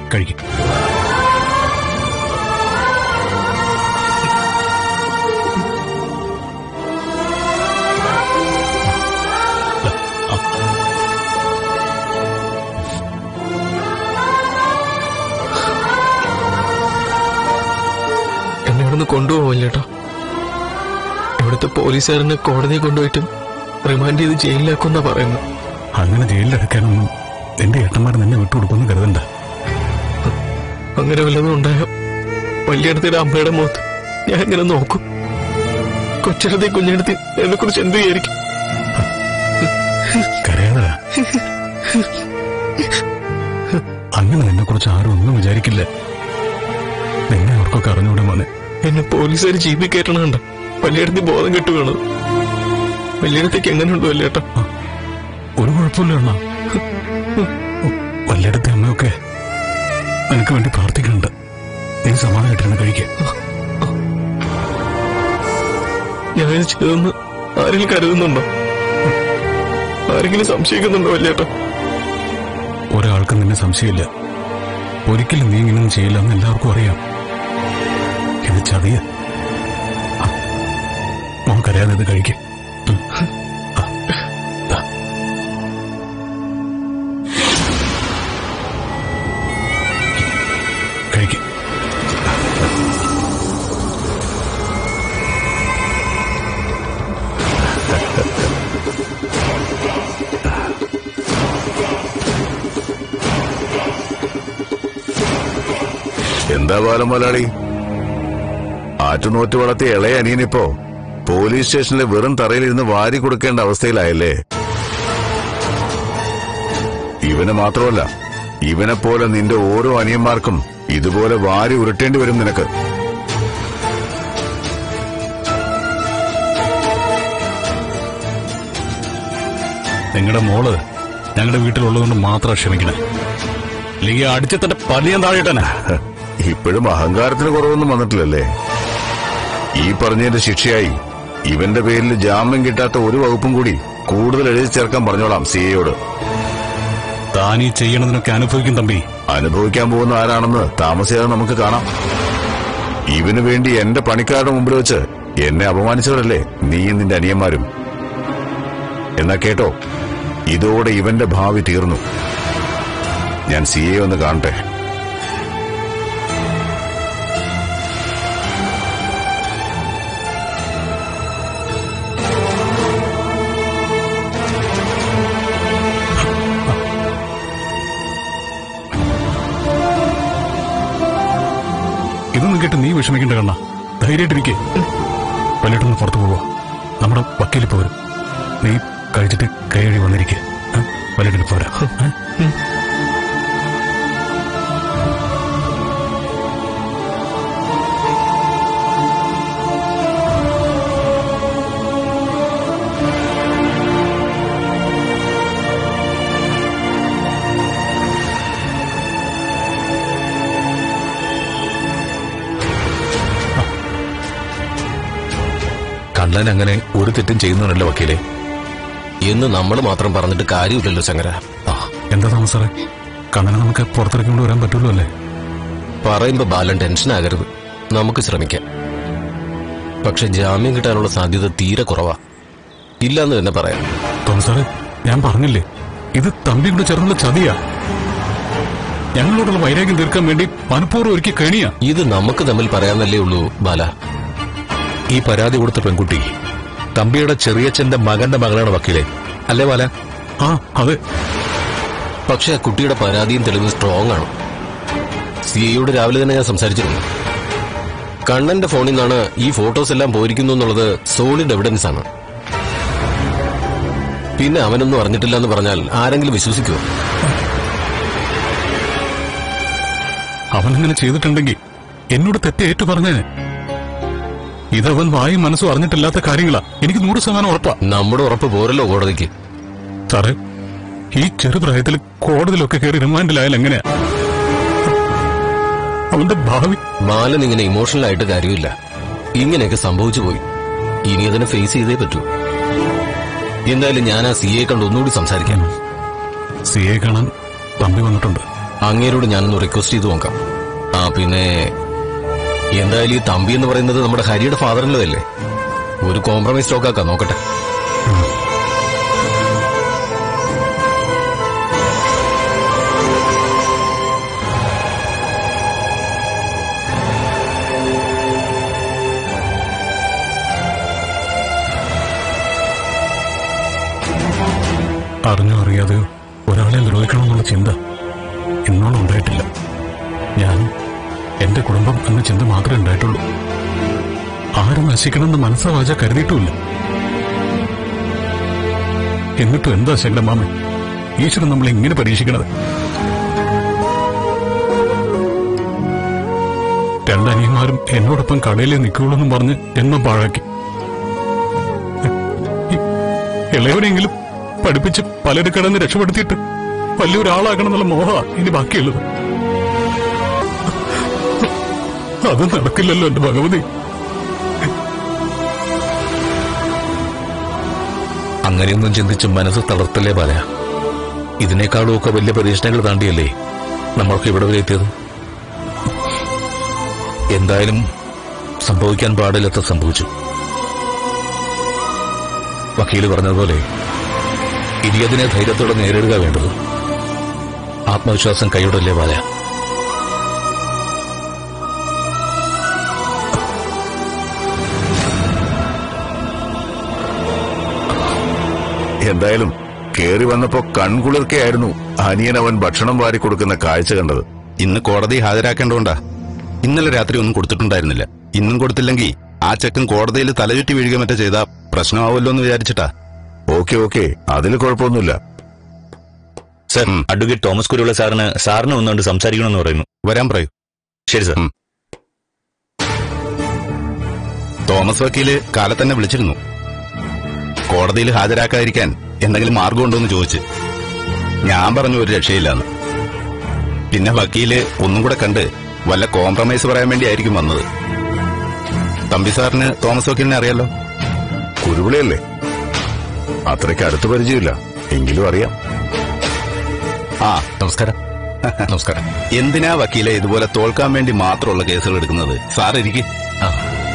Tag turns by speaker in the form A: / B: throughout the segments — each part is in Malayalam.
A: കഴിക്കും
B: എന്നെ ഇവിടുന്ന് കൊണ്ടുപോകില്ലേട്ടോ ഇവിടുത്തെ പോലീസുകാരനെ കോടതിയിൽ കൊണ്ടുപോയിട്ട് റിമാൻഡ് ചെയ്ത് ജയിലിലാക്കുന്നാ പറയുന്നത്
A: അങ്ങനെ ജയിലിലടക്കാനൊന്നും എന്റെ ഏട്ടന്മാർ നിന്നെ വിട്ടുകൊടുക്കുമെന്ന് കരുതണ്ട
B: അങ്ങനെ വല്ലതും ഉണ്ടായ വലിയടത്തിയുടെ അമ്മയുടെ മുഖത്ത് ഞാൻ ഇങ്ങനെ നോക്കും കൊച്ചിടത്തി കുഞ്ഞിടത്തി എന്നെ കുറിച്ച് എന്ത് വിചാരിക്കും
A: കരയാതെ അങ്ങനെ നിന്നെ കുറിച്ച് ആരും ഒന്നും വിചാരിക്കില്ല നിന്നെ അവർക്കൊക്കെ അറിഞ്ഞൂടെ മോനെ
B: എന്നെ പോലീസുകാർ ജീപ്പിൽ കയറ്റണണ്ട വലിയടത്തി ബോധം കെട്ടു വീണത് വലിയടത്തേക്ക് എങ്ങനെയുണ്ടോ അല്ലേട്ടാ
A: ഒരു കുഴപ്പമില്ല അണ്ണാ വല്ലയിടത്തെ അമ്മയൊക്കെ നിനക്ക് വേണ്ടി പ്രാർത്ഥിക്കുന്നുണ്ട് നീ സമാധാനായിട്ടാണ് കഴിക്കുക
B: ഞാൻ ഇത് ചെയ്തെന്ന് ആരെങ്കിലും കരുതുന്നുണ്ടോ ആരെങ്കിലും സംശയിക്കുന്നുണ്ടോ വലിയേട്ടാ
A: ഒരാൾക്ക് നിന്നെ സംശയമില്ല ഒരിക്കലും നീ ഇങ്ങനൊന്നും ചെയ്യില്ല എന്ന് എല്ലാവർക്കും അറിയാം ഇത് ചതിയ നമുക്കറിയാതെ ഇത് കഴിക്കും കഴിക്കും
C: എന്താ പാലം മുതലാളി ആറ്റുനോറ്റ് വളർത്തിയ ഇളയ അനിയനിപ്പോ പോലീസ് സ്റ്റേഷനിലെ വെറും തറയിലിരുന്ന് വാരി കൊടുക്കേണ്ട അവസ്ഥയിലായല്ലേ ഇവന് മാത്രമല്ല ഇവനെ പോലെ നിന്റെ ഓരോ അനിയന്മാർക്കും ഇതുപോലെ വാരി ഉരുട്ടേണ്ടി വരും നിനക്ക്
A: നിങ്ങളുടെ മോള് ഞങ്ങളുടെ വീട്ടിലുള്ളതുകൊണ്ട് മാത്രം ക്ഷമിക്കണേ അല്ലെങ്കിൽ അടിച്ചു തന്നെ പലിയാൻ താഴെട്ടനെ
C: ഇപ്പോഴും അഹങ്കാരത്തിന് കുറവൊന്നും വന്നിട്ടില്ലല്ലേ ഈ പറഞ്ഞതിന്റെ ശിക്ഷയായി ഇവന്റെ പേരിൽ ജാമ്യം കിട്ടാത്ത ഒരു വകുപ്പും കൂടി കൂടുതൽ എഴുതി ചേർക്കാൻ പറഞ്ഞോളാം സിഐയോട്
A: താൻ ഈ ചെയ്യണതിനൊക്കെ അനുഭവിക്കും തമ്പി
C: അനുഭവിക്കാൻ പോകുന്ന ആരാണെന്ന് താമസിയാതെ നമുക്ക് കാണാം ഇവന് വേണ്ടി എന്റെ പണിക്കാരുടെ മുമ്പിൽ വെച്ച് എന്നെ അപമാനിച്ചവരല്ലേ നീയും നിന്റെ അനിയന്മാരും എന്നാ കേട്ടോ ഇതോടെ ഇവന്റെ ഭാവി തീർന്നു ഞാൻ സി എ ഒന്ന് കാണട്ടെ
A: ഇതൊന്നും കേട്ട് നീ വിഷമിക്കേണ്ട കണ്ണ ധൈര്യമായിട്ടിരിക്കേ വല്ലിട്ടൊന്ന് പുറത്തു പോവാ നമ്മുടെ വക്കീൽ പോരും നീ കഴിച്ചിട്ട് കൈയഴി വന്നിരിക്കെ വല്ലിട്ടിന് പോരാ ഏ?
D: കണ്ണൻ അങ്ങനെ ഒരു തെറ്റും ചെയ്യുന്നവനല്ല വക്കീലെ എന്ന് നമ്മൾ മാത്രം പറഞ്ഞിട്ട് കാര്യമില്ലല്ലോ ശങ്കര
A: ആ, എന്താ താമസാറേ കണ്ണനെ നമുക്ക് പുറത്തിറക്കി കൊണ്ട് വരാൻ പറ്റുള്ളൂ അല്ലേ
D: പറയുമ്പോ ബാലൻ ടെൻഷൻ ആകരുത് നമുക്ക് ശ്രമിക്കാം പക്ഷെ ജാമ്യം കിട്ടാനുള്ള സാധ്യത തീരെ കുറവാ ഇല്ലാന്ന് തന്നെ പറയാം
A: തോമസാറേ ഞാൻ പറഞ്ഞില്ലേ ഇത് തമ്പി കൂടെ ചേർന്നുള്ള ചതിയാ ഞങ്ങളോടുള്ള വൈരാഗ്യം തീർക്കാൻ വേണ്ടി മനഃപൂർവ്വം ഒരുക്കി കണിയാ
D: ഇത് നമുക്ക് തമ്മിൽ പറയാന്നല്ലേ ഉള്ളൂ ബാല
E: ഈ പരാതി കൊടുത്ത പെൺകുട്ടി തമ്പിയുടെ ചെറിയച്ഛന്റെ മകന്റെ മകളാണ് വക്കീലെ അല്ലേ ബാല
A: ആ അതെ
D: പക്ഷെ ആ കുട്ടിയുടെ പരാതിയും തെളിവും സ്ട്രോങ് ആണ് സി ഐയോട് രാവിലെ തന്നെ ഞാൻ സംസാരിച്ചിരുന്നു കണ്ണന്റെ ഫോണിൽ നിന്നാണ് ഈ ഫോട്ടോസ് എല്ലാം പോയിരിക്കുന്നു എന്നുള്ളത് സോളിഡ് എവിഡൻസ് ആണ് പിന്നെ അവനൊന്നും അറിഞ്ഞിട്ടില്ല എന്ന് പറഞ്ഞാൽ ആരെങ്കിലും വിശ്വസിക്കുമോ
A: അവനങ്ങനെ ചെയ്തിട്ടുണ്ടെങ്കിൽ എന്നോട് തെറ്റ് ഏറ്റു പറഞ്ഞേനെ ഇതവൻ വായും മനസ്സും അറിഞ്ഞിട്ടില്ലാത്ത കാര്യങ്ങളാ എനിക്ക് നൂറ് ശതമാനം ഉറപ്പാ
D: നമ്മുടെ ഉറപ്പ് പോരല്ലോ കോടതിക്ക്
A: സാറേ ഈ ചെറുപ്രായത്തിൽ കോടതിയിലൊക്കെ കയറി റിമാൻഡിലായാൽ എങ്ങനെയാ അവന്റെ ഭാവി
D: ബാലൻ ഇങ്ങനെ ഇമോഷണൽ ആയിട്ട് കാര്യമില്ല ഇങ്ങനെയൊക്കെ സംഭവിച്ചു പോയി ഇനി അതിനെ ഫേസ് ചെയ്തേ പറ്റൂ എന്തായാലും ഞാൻ ആ സി എ കണ്ട് ഒന്നുകൂടി സംസാരിക്കാം
A: സി എ കാണാൻ തമ്പി വന്നിട്ടുണ്ട്
D: അങ്ങേരോട് ഞാനൊന്ന് റിക്വസ്റ്റ് ചെയ്ത് നോക്കാം ആ പിന്നെ എന്തായാലും ഈ തമ്പി എന്ന് പറയുന്നത് നമ്മുടെ ഹരിയുടെ ഫാദറിൻ്റെതല്ലേ ഒരു കോംപ്രമൈസ് സ്റ്റോക്കാക്കാം നോക്കട്ടെ
A: അറിഞ്ഞോ അറിയാതെയോ ഒരാളെ ദ്രോഹിക്കണമെന്നുള്ള ചിന്ത എന്നോളം ഉണ്ടായിട്ടില്ല ഞാൻ എന്റെ കുടുംബം എന്ന ചിന്ത മാത്രമേ ഉണ്ടായിട്ടുള്ളൂ ആരും നശിക്കണമെന്ന് മനസ്സാവാച കരുതിയിട്ടുമില്ല എന്നിട്ടും എന്താ ശങ്കരമാമൻ ഈശ്വരൻ നമ്മളെ ഇങ്ങനെ പരീക്ഷിക്കണത് രണ്ടനിയന്മാരും എന്നോടൊപ്പം കടയിലേ നിൽക്കുള്ളൂ എന്നും പറഞ്ഞ് എന്നും പാഴാക്കി ഇളയവനെങ്കിലും പഠിപ്പിച്ച് പലരും കിടന്ന് രക്ഷപ്പെടുത്തിയിട്ട് വലിയൊരാളാകണം എന്നുള്ള മോഹ ഇനി ബാക്കിയുള്ളത് അത് നടക്കില്ലല്ലോ എന്റെ ഭഗവതി
E: അങ്ങനെയൊന്നും ചിന്തിച്ച് മനസ്സ് തളർത്തല്ലേ പാല ഇതിനേക്കാളും ഒക്കെ വലിയ പരീക്ഷണങ്ങൾ താണ്ടിയല്ലേ നമ്മൾക്ക് ഇവിടെ വരെ എത്തിയത് എന്തായാലും സംഭവിക്കാൻ പാടില്ലാത്ത സംഭവിച്ചു വക്കീല് പറഞ്ഞതുപോലെ ഇനി അതിനെ ധൈര്യത്തോടെ നേരിടുക വേണ്ടത് ആത്മവിശ്വാസം കൈവിടല്ലേ പാല
C: എന്തായാലും കേറി വന്നപ്പോ കൺകുളിർക്കെയായിരുന്നു അനിയൻ അവൻ ഭക്ഷണം വാരി കൊടുക്കുന്ന കാഴ്ച കണ്ടത്
F: ഇന്ന് കോടതി ഹാജരാക്കേണ്ടതുകൊണ്ടാ ഇന്നലെ രാത്രി ഒന്നും കൊടുത്തിട്ടുണ്ടായിരുന്നില്ല ഇന്നും കൊടുത്തില്ലെങ്കിൽ ആ ചെക്കൻ കോടതിയിൽ തലചുറ്റി വീഴുക മറ്റേ ചെയ്താ പ്രശ്നമാവുമല്ലോ എന്ന് വിചാരിച്ചിട്ടാ
C: ഓക്കെ ഓക്കെ അതിൽ കുഴപ്പമൊന്നുമില്ല
G: സർ അഡ്വക്കേറ്റ് തോമസ് കുരുവിള സാറിന് സാറിന് ഒന്നുകൊണ്ട് സംസാരിക്കണമെന്ന് പറയുന്നു
F: വരാൻ പറയൂ
G: ശരി സർ
F: ഉം. തോമസ് വക്കീല് കാലത്ത് തന്നെ വിളിച്ചിരുന്നു കോടതിയിൽ ഹാജരാക്കാതിരിക്കാൻ എന്തെങ്കിലും മാർഗമുണ്ടോ എന്ന് ചോദിച്ച് ഞാൻ പറഞ്ഞു ഒരു രക്ഷയില്ലാന്ന് പിന്നെ വക്കീല് ഒന്നും കൂടെ കണ്ട് വല്ല കോംപ്രമൈസ് പറയാൻ വേണ്ടിയായിരിക്കും വന്നത് തമ്പി സാറിന് തോമസ് വക്കീലിനെ അറിയാലോ
C: കുരുവിളയല്ലേ അത്രയ്ക്ക് അടുത്ത് പരിചയമില്ല എങ്കിലും അറിയാം
F: ആ
D: നമസ്കാരം നമസ്കാരം
F: എന്തിനാ വക്കീലെ ഇതുപോലെ തോൽക്കാൻ വേണ്ടി മാത്രമുള്ള കേസുകൾ എടുക്കുന്നത് സാർ ഇരിക്കെ
D: ആ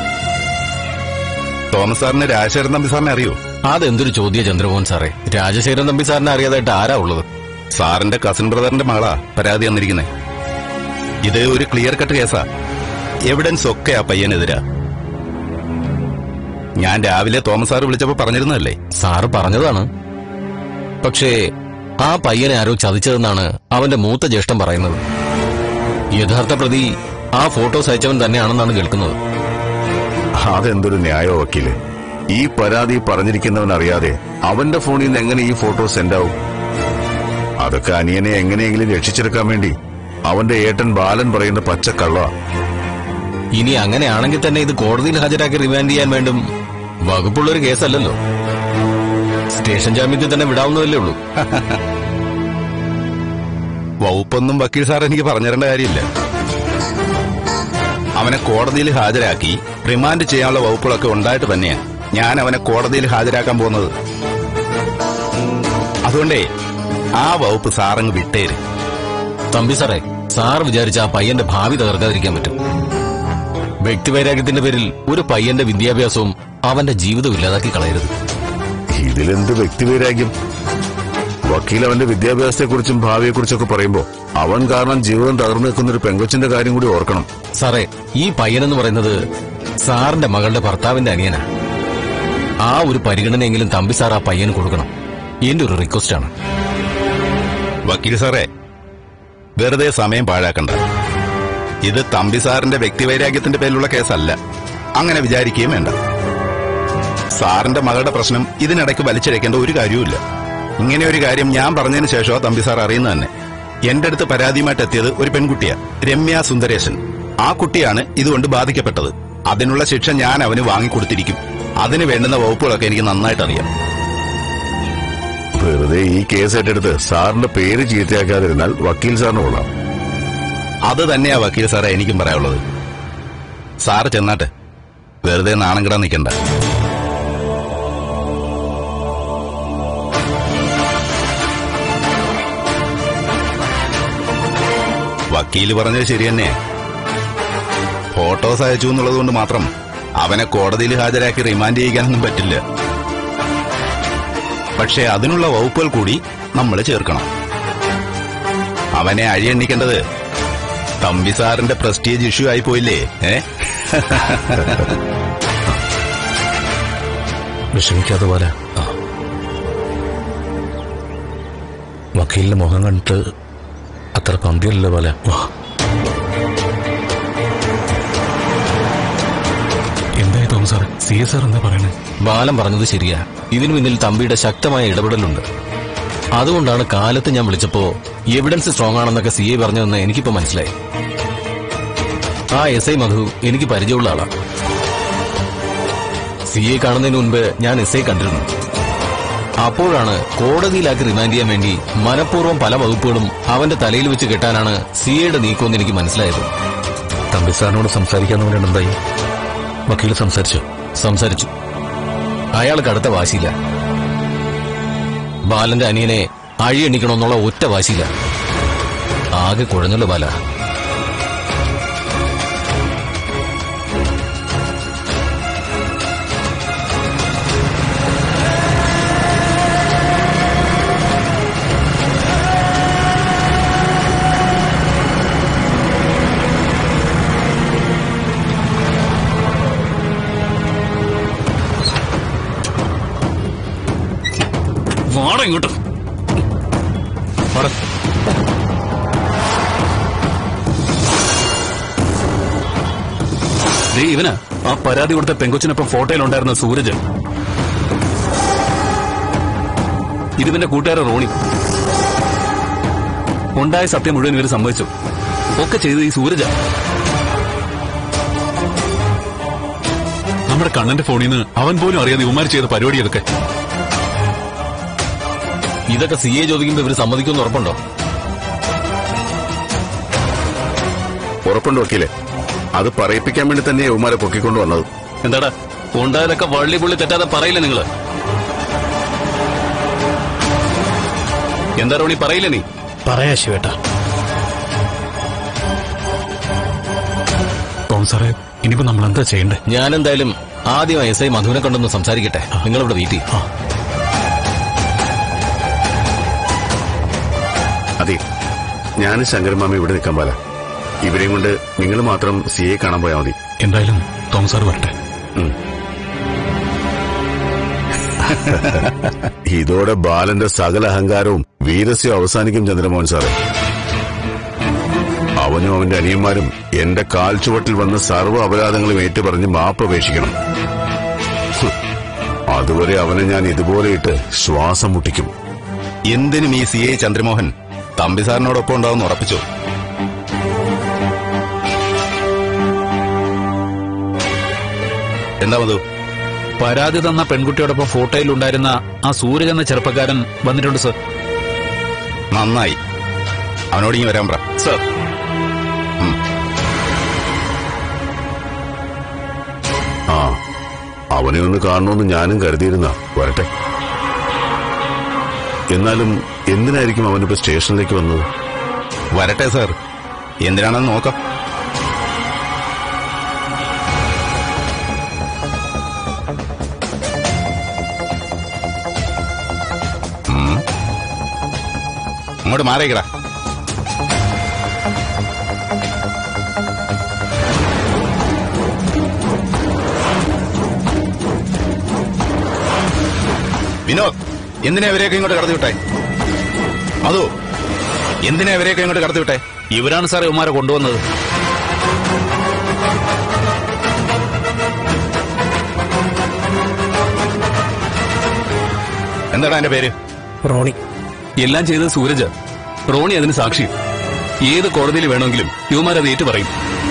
F: തോമസ് സാറിന് രാജശേഖരൻ തമ്പി സാറിനെ അറിയോ
D: അതെന്തൊരു ചോദ്യ ചന്ദ്രമോഹൻ സാറേ രാജശേഖരൻ തമ്പി സാറിനെ അറിയാതായിട്ട് ആരാ ഉള്ളത്
F: സാറിന്റെ കസിൻ ബ്രദറിന്റെ മകളാ പരാതി തന്നിരിക്കുന്നത് ഇത് ഒരു ക്ലിയർ കട്ട് കേസാ എവിഡൻസ് ഒക്കെ ആ പയ്യനെതിരാ ഞാൻ രാവിലെ തോമസ് സാറ് വിളിച്ചപ്പോ പറഞ്ഞിരുന്നതല്ലേ
D: സാറ് പറഞ്ഞതാണ് പക്ഷേ ആ പയ്യനെ ആരോ ചതിച്ചതെന്നാണ് അവന്റെ മൂത്ത ജ്യേഷ്ഠൻ പറയുന്നത് യഥാർത്ഥ പ്രതി ആ ഫോട്ടോസ് അയച്ചവൻ തന്നെയാണെന്നാണ് കേൾക്കുന്നത്
C: അതെന്തൊരു ന്യായോ വക്കീല് ഈ പരാതി പറഞ്ഞിരിക്കുന്നവൻ അറിയാതെ അവന്റെ ഫോണിൽ നിന്ന് എങ്ങനെ ഈ ഫോട്ടോ സെൻഡ് ആവും അതൊക്കെ അനിയനെ എങ്ങനെയെങ്കിലും രക്ഷിച്ചെടുക്കാൻ വേണ്ടി അവന്റെ ഏട്ടൻ ബാലൻ പറയുന്ന പച്ചക്കള്ള
D: ഇനി അങ്ങനെയാണെങ്കിൽ തന്നെ ഇത് കോടതിയിൽ ഹാജരാക്കി റിമാൻഡ് ചെയ്യാൻ വേണ്ടും വകുപ്പുള്ളൊരു കേസല്ലല്ലോ സ്റ്റേഷൻ ജാമ്യത്തിൽ തന്നെ വിടാവുന്നതല്ലേ ഉള്ളൂ
F: വകുപ്പൊന്നും വക്കീൽ സാർ എനിക്ക് പറഞ്ഞുതരേണ്ട കാര്യമില്ല അവനെ കോടതിയിൽ ഹാജരാക്കി റിമാൻഡ് ചെയ്യാനുള്ള വകുപ്പുകളൊക്കെ ഉണ്ടായിട്ട് തന്നെയാ ഞാൻ അവനെ കോടതിയിൽ ഹാജരാക്കാൻ പോകുന്നത് അതുകൊണ്ടേ ആ വകുപ്പ് സാറങ്ങ് വിട്ടേര്
D: തമ്പി സാറേ സാർ വിചാരിച്ച ആ പയ്യന്റെ ഭാവി തകർക്കാതിരിക്കാൻ പറ്റും വ്യക്തിവൈരാഗ്യത്തിന്റെ പേരിൽ ഒരു പയ്യന്റെ വിദ്യാഭ്യാസവും അവന്റെ ജീവിതവും ഇല്ലാതാക്കി കളയരുത്
C: ഇതിലെന്ത് വ്യക്തിവൈരാഗ്യം വക്കീൽ അവന്റെ വിദ്യാഭ്യാസത്തെക്കുറിച്ചും ഭാവിയെക്കുറിച്ചൊക്കെ പറയുമ്പോ അവൻ കാരണം ജീവിതം തകർന്നു നിൽക്കുന്ന ഒരു പെങ്കൊച്ചിന്റെ കാര്യം കൂടി ഓർക്കണം
D: സാറേ ഈ പയ്യനെന്ന് പറയുന്നത് സാറിന്റെ മകളുടെ ഭർത്താവിന്റെ അനിയനാ ആ ഒരു പരിഗണനയെങ്കിലും തമ്പി സാർ ആ പയ്യന് കൊടുക്കണം എന്റെ ഒരു റിക്വസ്റ്റ് ആണ്
F: വക്കീൽ സാറേ വെറുതെ സമയം പാഴാക്കണ്ട ഇത് തമ്പി സാറിന്റെ വ്യക്തിവൈരാഗ്യത്തിന്റെ പേരിലുള്ള കേസല്ല അങ്ങനെ വിചാരിക്കുകയും വേണ്ട സാറിന്റെ മകളുടെ പ്രശ്നം ഇതിനിടയ്ക്ക് വലിച്ചിഴക്കേണ്ട ഒരു കാര്യവുമില്ല ഇങ്ങനെ ഒരു കാര്യം ഞാൻ പറഞ്ഞതിന് ശേഷമോ തമ്പി സാർ അറിയുന്നത് തന്നെ എന്റെ അടുത്ത് പരാതിയുമായിട്ട് എത്തിയത് ഒരു പെൺകുട്ടിയാ രമ്യ സുന്ദരേശൻ ആ കുട്ടിയാണ് ഇതുകൊണ്ട് ബാധിക്കപ്പെട്ടത് അതിനുള്ള ശിക്ഷ ഞാൻ അവന് വാങ്ങിക്കൊടുത്തിരിക്കും അതിന് വേണ്ടുന്ന വകുപ്പുകളൊക്കെ എനിക്ക് നന്നായിട്ട് അറിയാം
C: വെറുതെ ഈ കേസ് ഏറ്റെടുത്ത് സാറിന്റെ പേര് ചീത്തയാക്കാതിരുന്നാൽ വക്കീൽ സാറിന് കൊള്ളാം
F: അത് തന്നെയാ വക്കീൽ സാറേ എനിക്കും പറയാനുള്ളത് സാറ് ചെന്നാട്ടെ വെറുതെ നാണം കിടാൻ നിൽക്കണ്ട വക്കീല് പറഞ്ഞത് ശരി തന്നെ ഫോട്ടോസ് അയച്ചു എന്നുള്ളത് കൊണ്ട് മാത്രം അവനെ കോടതിയിൽ ഹാജരാക്കി റിമാൻഡ് ചെയ്യിക്കാനൊന്നും പറ്റില്ല പക്ഷെ അതിനുള്ള വകുപ്പുകൾ കൂടി നമ്മൾ ചേർക്കണം അവനെ അഴിയെണ്ണിക്കേണ്ടത് തമ്പി സാറിന്റെ പ്രസ്റ്റീജ് ഇഷ്യൂ ആയി പോയില്ലേ ഏ
E: വിഷമിക്കാതെ പോലെ വക്കീലിന്റെ മുഖം കണ്ടിട്ട് അത്ര പന്തിയല്ല പോലെ
A: എന്തായി Thomas sir C S R എന്താ പറയണേ
D: ബാലൻ പറഞ്ഞത് ശരിയാ ഇതിനു പിന്നിൽ തമ്പിയുടെ ശക്തമായ ഇടപെടലുണ്ട് അതുകൊണ്ടാണ് കാലത്ത് ഞാൻ വിളിച്ചപ്പോ എവിഡൻസ് സ്ട്രോങ് ആണെന്നൊക്കെ സി ഐ പറഞ്ഞതെന്ന് എനിക്കിപ്പോ മനസ്സിലായി ആ എസ് ഐ മധു എനിക്ക് പരിചയമുള്ള ആളാ സി ഐ കാണുന്നതിന് മുൻപ് ഞാൻ എസ് ഐ കണ്ടിരുന്നു അപ്പോഴാണ് കോടതിയിലാക്കി റിമാൻഡ് ചെയ്യാൻ വേണ്ടി മനഃപൂർവ്വം പല വകുപ്പുകളും അവന്റെ തലയിൽ വെച്ച് കെട്ടാനാണ് സി ഐയുടെ നീക്കമെന്ന് എനിക്ക് മനസ്സിലായത്
E: തമ്പി സാറിനോട് സംസാരിക്കാന്ന് പറഞ്ഞിട്ട് എന്തായി വക്കീൽ സംസാരിച്ചു
D: സംസാരിച്ചു അയാൾക്ക് അടുത്ത വാശിയില്ല ബാലന്റെ അനിയനെ അഴിയെണ്ണിക്കണമെന്നുള്ള ഒറ്റ വാശിയില്ല ആകെ കുഴഞ്ഞല്ലോ ബാല
A: വാട ഇങ്ങോട്ട് ദേ ഇവനാ ആ പരാതി കൊടുത്ത പെങ്കൊച്ചിനൊപ്പം ഫോട്ടോയിലുണ്ടായിരുന്ന സൂരജ് ഇതിവന്റെ കൂട്ടുകാരൻ റോണി ഉണ്ടായ സത്യം മുഴുവൻ ഇവര് സമ്മതിച്ചു ഒക്കെ ചെയ്തത് ഈ സൂരജ നമ്മുടെ കണ്ണന്റെ ഫോണിൽ നിന്ന് അവൻ പോലും അറിയാതെ ഇവന്മാർ ചെയ്ത പരിപാടിയൊക്കെ
D: ഇതൊക്കെ സി എ ചോദിക്കുമ്പോ ഇവര് സമ്മതിക്കുമെന്ന് ഉറപ്പുണ്ടോ
C: ഉറപ്പുണ്ട് വക്കീലെ അത് പറയിപ്പിക്കാൻ വേണ്ടി തന്നെ യൗമാരെ പൊക്കിക്കൊണ്ട് വന്നത്
A: എന്താടാ ഉണ്ടായതൊക്കെ വള്ളി പുള്ളി തെറ്റാതെ പറയില്ല നിങ്ങള് എന്താ റോണി പറയില്ല നീ
B: പറയാ ശിവേട്ട
A: തോം സാറേ ഇനിയിപ്പോ നമ്മൾ എന്താ ചെയ്യണ്ടേ
D: ഞാൻ എന്തായാലും ആദ്യം എസ് ഐ മധുവിനെ കൊണ്ടൊന്ന് സംസാരിക്കട്ടെ നിങ്ങളിവിടെ വെയിറ്റ് ചെയ്യും
C: അതെ ഞാൻ ശങ്കരമാമ ഇവിടെ നിൽക്കാൻ പാല ഇവരെയും കൊണ്ട് നിങ്ങൾ മാത്രം സി എ കാണാൻ പോയാൽ മതി
A: എന്തായാലും തോം സാർ വരട്ടെ
C: ഇതോടെ ബാലന്റെ സകല അഹങ്കാരവും വീരസ്യം അവസാനിക്കും ചന്ദ്രമോഹൻ സാറേ അവനും അവന്റെ അനിയന്മാരും എന്റെ കാൽ ചുവട്ടിൽ വന്ന് സർവ്വ അപരാധങ്ങളും ഏറ്റുപറഞ്ഞ് മാപ്പ് അപേക്ഷിക്കണം ഹ്. അതുവരെ അവനെ ഞാൻ ഇതുപോലെ ഇട്ട് ശ്വാസം മുട്ടിക്കും
F: എന്തിനും ഈ സി ഐ ചന്ദ്രമോഹൻ തമ്പി സാറിനോടൊപ്പം ഉണ്ടാവുമെന്ന് ഉറപ്പിച്ചു എന്താ മധു
G: പരാതി തന്ന പെൺകുട്ടിയോടൊപ്പം ഫോട്ടോയിൽ ഉണ്ടായിരുന്ന ആ സൂരജ് എന്ന ചെറുപ്പക്കാരൻ വന്നിട്ടുണ്ട് സർ
F: നന്നായി അവനോട് ഇനി വരാൻ പറ
A: സാർ
C: ആ അവനെ ഒന്ന് കാണണമെന്ന് ഞാനും കരുതിയിരുന്ന വരട്ടെ എന്നാലും എന്തിനായിരിക്കും അവനിപ്പോ സ്റ്റേഷനിലേക്ക് വന്നത്
F: വരട്ടെ സാർ എന്തിനാണെന്ന് നോക്കാം ഉം. അങ്ങോട്ട് മാറിക്കടാ വിനോദ് എന്തിനാ ഇവരെയൊക്കെ ഇങ്ങോട്ട് കടത്തി വിട്ടെ അതോ എന്തിനാ ഇവരെയൊക്കെ ഇങ്ങോട്ട് കടത്തി വിട്ടെ
G: ഇവരാണ് സാർ ഇവന്മാരെ കൊണ്ടുവന്നത്
F: എന്താടാ എന്റെ പേര്
B: റോണി
A: എല്ലാം ചെയ്തത് സൂരജ് റോണി അതിന് സാക്ഷി ഏത് കോടതിയിൽ വേണമെങ്കിലും യുവമാരത് ഏറ്റു പറയും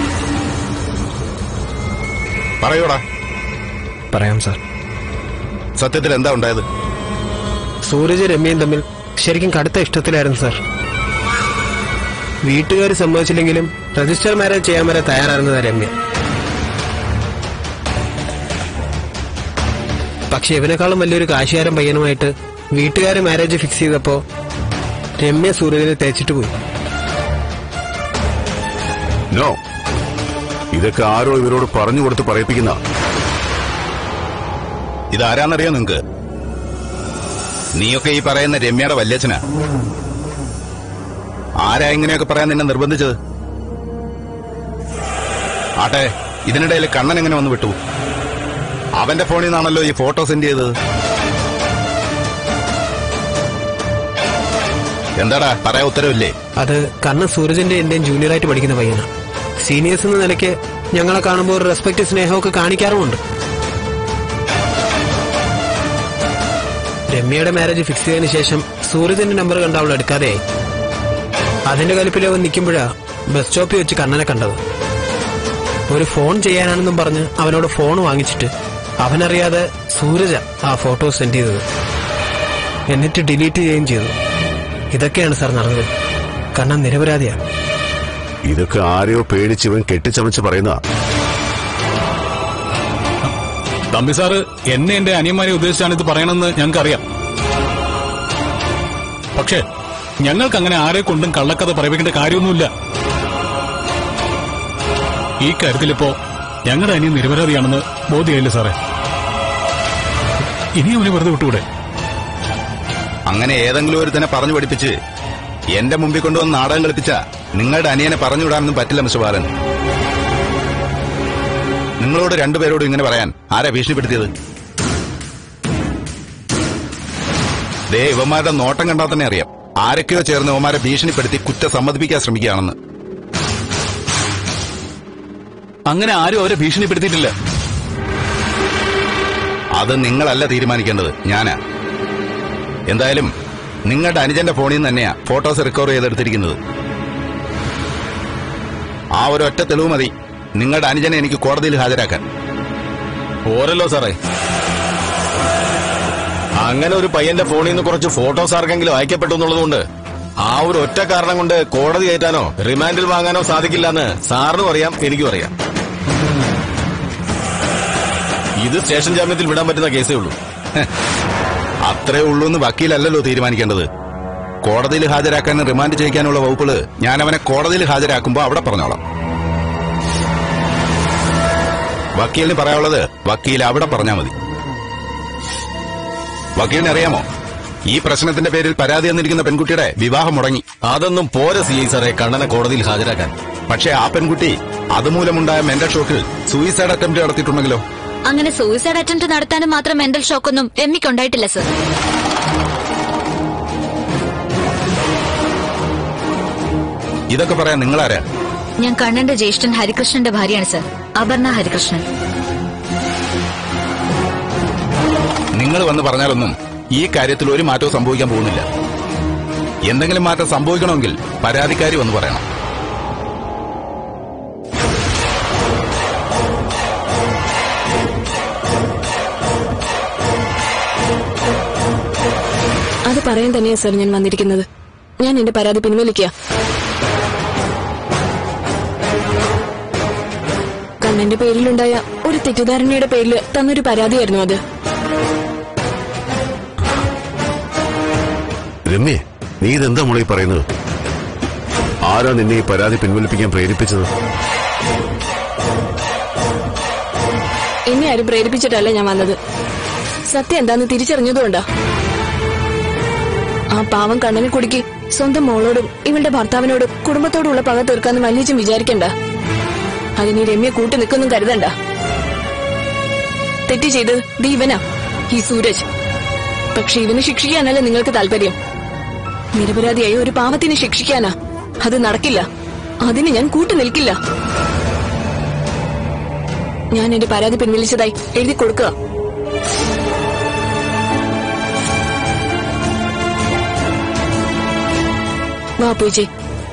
F: പറയൂടാ
B: പറയാം സാർ
F: സത്യത്തിൽ എന്താ ഉണ്ടായത്
B: സൂരജ് രമ്യയും തമ്മിൽ ശരിക്കും കടുത്ത ഇഷ്ടത്തിലായിരുന്നു സാർ വീട്ടുകാർ സമ്മതിച്ചില്ലെങ്കിലും രജിസ്റ്റർ മാരേജ് ചെയ്യാൻ വരെ തയ്യാറായിരുന്നതാ രമ്യ പക്ഷെ ഇവനേക്കാളും വലിയൊരു കാശുകാരൻ പയ്യനുമായിട്ട് വീട്ടുകാർ മാരേജ് ഫിക്സ് ചെയ്തപ്പോ രമ്യ സൂരജിനെ തേച്ചിട്ട് പോയി
C: നോ ഇതൊക്കെ ആരോ ഇവരോട് പറഞ്ഞു കൊടുത്ത് പറയിപ്പിക്കുന്ന
F: ഇതാരാന്നറിയോ നിങ്ങക്ക് നീയൊക്കെ ഈ പറയുന്ന രമ്യയുടെ വല്യച്ഛനാ ആരാ ഇങ്ങനെയൊക്കെ പറയാൻ നിന്നെ നിർബന്ധിച്ചത് ആട്ടെ ഇതിനിടയിൽ കണ്ണൻ എങ്ങനെ വന്ന് വിട്ടു അവന്റെ ഫോണിൽ നിന്നാണല്ലോ ഈ ഫോട്ടോ സെൻഡ് ചെയ്തത് എന്താടാ പറയാ ഉത്തരവില്ലേ
B: അത് കണ്ണൻ സൂരജിന്റെ എന്റെയും ജൂനിയറായിട്ട് പഠിക്കുന്ന പയ്യനാ സീനിയേഴ്സ് എന്ന നിലയ്ക്ക് ഞങ്ങളെ കാണുമ്പോൾ ഒരു റെസ്പെക്ട് സ്നേഹമൊക്കെ കാണിക്കാറുമുണ്ട് രമ്യയുടെ മാരേജ് ഫിക്സ് ചെയ്തതിനു ശേഷം സൂരജിന്റെ നമ്പർ കണ്ട അവൾ എടുക്കാതെയായി അതിന്റെ കലിപ്പിൽ അവൻ നിൽക്കുമ്പോഴാ ബസ് സ്റ്റോപ്പിൽ വെച്ച് കണ്ണനെ കണ്ടത് ഒരു ഫോൺ ചെയ്യാനാണെന്നും പറഞ്ഞ് അവനോട് ഫോൺ വാങ്ങിച്ചിട്ട് അവനറിയാതെ സൂരജ ആ ഫോട്ടോ സെൻഡ് ചെയ്തത് എന്നിട്ട് ഡിലീറ്റ് ചെയ്യുകയും ചെയ്തു ഇതൊക്കെയാണ് സാർ നടന്നത് കണ്ണൻ നിരപരാധിയാണ്
C: ഇതൊക്കെ ആരെയോ പേടിച്ച് ഇവൻ കെട്ടിച്ചമച്ച് പറയുന്ന
A: തമ്പി സാറ് എന്നെ എന്റെ അനിയന്മാരെ ഉദ്ദേശിച്ചാണ് ഇത് പറയണമെന്ന് ഞങ്ങൾക്കറിയാം പക്ഷേ ഞങ്ങൾക്ക് അങ്ങനെ ആരെ കൊണ്ടും കള്ളക്കഥ പറയിപ്പിക്കേണ്ട കാര്യമൊന്നുമില്ല ഈ കാര്യത്തിലിപ്പോ ഞങ്ങളുടെ അനിയൻ നിരപരാധിയാണെന്ന് ബോധ്യമായില്ലേ സാറേ ഇനി അവനെ വെറുതെ വിട്ടുകൂടെ
F: അങ്ങനെ ഏതെങ്കിലും ഒരുത്തനെ പറഞ്ഞു പഠിപ്പിച്ച് എന്റെ മുമ്പിൽ കൊണ്ടുവന്ന് നാടകം കളിപ്പിച്ച നിങ്ങളുടെ അനിയനെ പറഞ്ഞു വിടാനൊന്നും പറ്റില്ല മിസ്റ്റർ ബാലൻ നിങ്ങളോട് രണ്ടുപേരോടും ഇങ്ങനെ പറയാൻ ആരാ ഭീഷണിപ്പെടുത്തിയത് ദേ ഇവന്മാരുടെ നോട്ടം കണ്ടാൽ തന്നെ അറിയാം ആരൊക്കെയോ ചേർന്ന് ഇവന്മാരെ ഭീഷണിപ്പെടുത്തി കുറ്റം സമ്മതിപ്പിക്കാൻ ശ്രമിക്കുകയാണെന്ന്
A: അങ്ങനെ ആരും അവരെ ഭീഷണിപ്പെടുത്തിയിട്ടില്ല
F: അത് നിങ്ങളല്ല തീരുമാനിക്കേണ്ടത് ഞാനാ എന്തായാലും നിങ്ങളുടെ അനുജന്റെ ഫോണിൽ നിന്ന് തന്നെയാ ഫോട്ടോസ് റിക്കവർ ചെയ്തെടുത്തിരിക്കുന്നത് ആ ഒരു ഒറ്റ തെളിവ് മതി നിങ്ങളുടെ അനുജനെ എനിക്ക് കോടതിയിൽ ഹാജരാക്കാൻ
D: പോരല്ലോ സാറേ അങ്ങനെ ഒരു പയ്യന്റെ ഫോണിൽ നിന്ന് കുറച്ച് ഫോട്ടോസ് ആർക്കെങ്കിലും അയക്കപ്പെട്ടു എന്നുള്ളതുകൊണ്ട് ആ ഒരു ഒറ്റ കാരണം കൊണ്ട് കോടതി കയറ്റാനോ റിമാൻഡിൽ വാങ്ങാനോ സാധിക്കില്ലെന്ന് സാറിനും അറിയാം എനിക്കും അറിയാം ഇത് സ്റ്റേഷൻ ജാമ്യത്തിൽ വിടാൻ പറ്റുന്ന കേസേ ഉള്ളൂ
F: അത്രേ ഉള്ളൂ എന്ന് വക്കീലല്ലല്ലോ തീരുമാനിക്കേണ്ടത് കോടതിയിൽ ഹാജരാക്കാനും റിമാൻഡ് ചെയ്യിക്കാനുള്ള വകുപ്പുകള് ഞാൻ അവനെ കോടതിയിൽ ഹാജരാക്കുമ്പോ അവിടെ പറഞ്ഞോളാം വക്കീലിന് പറയാനുള്ളത് വക്കീൽ അവിടെ പറഞ്ഞാൽ മതി വക്കീലിന് അറിയാമോ ഈ പ്രശ്നത്തിന്റെ പേരിൽ പരാതി തന്നിരിക്കുന്ന പെൺകുട്ടിയുടെ വിവാഹം മുടങ്ങി
D: അതൊന്നും പോരെ സി ഐ സാറേ കണ്ണനെ കോടതിയിൽ ഹാജരാക്കാൻ
F: പക്ഷേ ആ പെൺകുട്ടി അതുമൂലമുണ്ടായ മെന്റൽ ഷോക്കിൽ സൂയിസൈഡ് അറ്റംപ്റ്റ് നടത്തിയിട്ടുണ്ടെങ്കിലോ
H: അങ്ങനെ സൂയിസൈഡ് അറ്റംപ്റ്റ് നടത്താനും മാത്രം മെന്റൽ ഷോക്കൊന്നും എമ്മിക്കുണ്ടായിട്ടില്ല സർ
F: ഇതൊക്കെ പറയാൻ നിങ്ങളാരാ
H: ഞാൻ കണ്ണന്റെ ജ്യേഷ്ഠൻ ഹരികൃഷ്ണന്റെ ഭാര്യയാണ് സർ അപർണ ഹരികൃഷ്ണൻ
F: നിങ്ങൾ വന്ന് പറഞ്ഞാലൊന്നും ഈ കാര്യത്തിൽ ഒരു മാറ്റവും സംഭവിക്കാൻ പോകുന്നില്ല എന്തെങ്കിലും മാറ്റം സംഭവിക്കണമെങ്കിൽ പരാതിക്കാരി വന്ന് പറയണം
I: അത് പറയാൻ തന്നെയാ സർ ഞാൻ വന്നിരിക്കുന്നത് ഞാൻ എന്റെ പരാതി പിൻവലിക്കുക കണ്ണന്റെ പേരിലുണ്ടായ ഒരു തെറ്റിദ്ധാരണയുടെ പേരിൽ തന്നൊരു പരാതിയായിരുന്നു അത്
C: രമ്യേ നീ ഇതെന്താ മോളെ ഈ പറയുന്നത് ആരാ നിന്നെ ഈ പരാതി പിൻവലിപ്പിക്കാൻ പ്രേരിപ്പിച്ചത്
I: എന്നെ ആരും പ്രേരിപ്പിച്ചിട്ടല്ല ഞാൻ വന്നത് സത്യം എന്താന്ന് തിരിച്ചറിഞ്ഞതുകൊണ്ടാ ആ പാവം കണ്ണനെ കുടുക്കി സ്വന്തം മോളോടും ഇവളുടെ ഭർത്താവിനോടും കുടുംബത്തോടുള്ള പക തീർക്കാന്ന് വല്യച്ചും വിചാരിക്കണ്ട അതിന് രമ്യ കൂട്ടി നിൽക്കൊന്നും കരുതണ്ട തെറ്റ് ചെയ്തത് ദേ ഇവനാ ഈ സൂരജ് പക്ഷെ ഇവന് ശിക്ഷിക്കാനല്ല നിങ്ങൾക്ക് താല്പര്യം നിരപരാധിയായ ഒരു പാവത്തിനെ ശിക്ഷിക്കാനാ അത് നടക്കില്ല അതിന് ഞാൻ കൂട്ടു നിൽക്കില്ല ഞാൻ എന്റെ പരാതി പിൻവലിച്ചതായി എഴുതി കൊടുക്കുക വാ പൂജി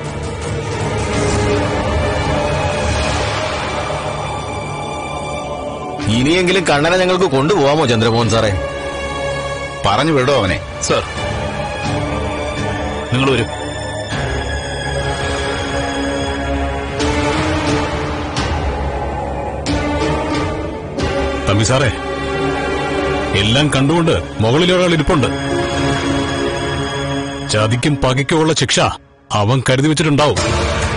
D: ഇനിയെങ്കിലും കണ്ണനെ ഞങ്ങൾക്ക് കൊണ്ടുപോവാമോ ചന്ദ്രമോഹൻ സാറേ
F: പറഞ്ഞു വിടോ അവനെ
G: സർ നിങ്ങൾ വരും
A: തമ്പി സാറേ എല്ലാം കണ്ടുകൊണ്ട് മുകളിലൊരാൾ ഇരിപ്പുണ്ട് ചതിക്കും പകയ്ക്കുമുള്ള ശിക്ഷ അവൻ കരുതി വെച്ചിട്ടുണ്ടാവും